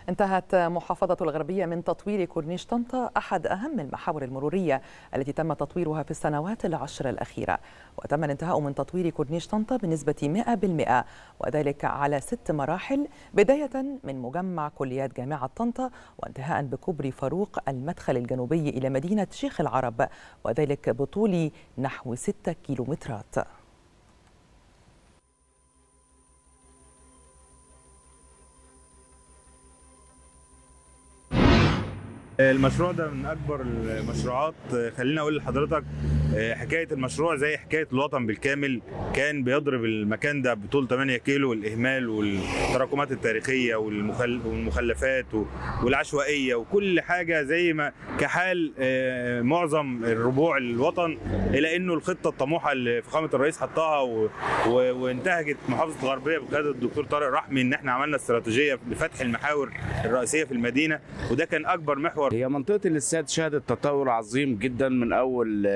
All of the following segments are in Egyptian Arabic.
انتهت محافظة الغربية من تطوير كورنيش طنطا أحد أهم المحاور المرورية التي تم تطويرها في السنوات العشر الأخيرة وتم الانتهاء من تطوير كورنيش طنطا بنسبة 100% وذلك على ست مراحل بداية من مجمع كليات جامعة طنطا وانتهاء بكوبري فاروق المدخل الجنوبي إلى مدينة شيخ العرب وذلك بطول نحو 6 كيلومترات المشروع ده من اكبر المشروعات خليني اقول لحضرتك حكايه المشروع زي حكايه الوطن بالكامل كان بيضرب المكان ده بطول 8 كيلو والاهمال والتراكمات التاريخيه والمخلفات والعشوائيه وكل حاجه زي ما كحال معظم الربوع الوطن الى انه الخطه الطموحه اللي فخامه الرئيس حطها وانتهجت محافظه الغربيه بقياده الدكتور طارق رحمي ان احنا عملنا استراتيجيه لفتح المحاور الرئيسيه في المدينه وده كان اكبر محور هي منطقه الاستاد شهدت تطور عظيم جدا من اول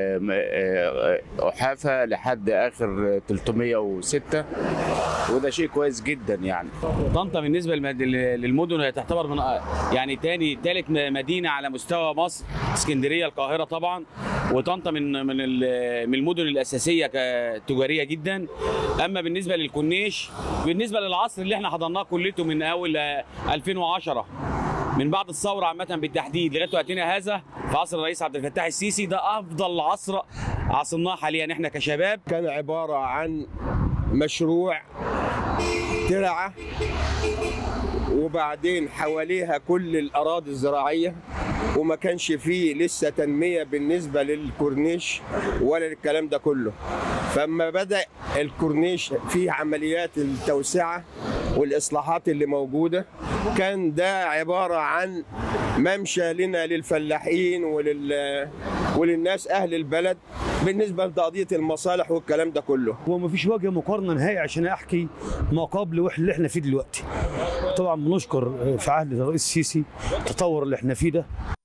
احافه لحد اخر 306 وده شيء كويس جدا يعني طنطا بالنسبه للمدن هي تعتبر من يعني تاني ثالث مدينه على مستوى مصر اسكندريه القاهره طبعا وطنطا من من من المدن الاساسيه تجاريه جدا اما بالنسبه للكورنيش بالنسبه للعصر اللي احنا حضرناه كلته من اول 2010 من بعد الثوره عامه بالتحديد لغايه وقتنا هذا في عصر الرئيس عبد الفتاح السيسي ده افضل عصر عصرناه حاليا احنا كشباب كان عباره عن مشروع ترعه وبعدين حواليها كل الاراضي الزراعيه وما كانش فيه لسه تنميه بالنسبه للكورنيش ولا للكلام ده كله فما بدا الكورنيش فيه عمليات التوسعه والاصلاحات اللي موجوده كان ده عباره عن ممشى لنا للفلاحين ولل وللناس اهل البلد بالنسبه لتقضيه المصالح والكلام ده كله هو ما فيش وجه مقارنه نهائي عشان احكي ما قبل اللي احنا فيه دلوقتي طبعا بنشكر في عهد الرئيس السيسي التطور اللي احنا فيه ده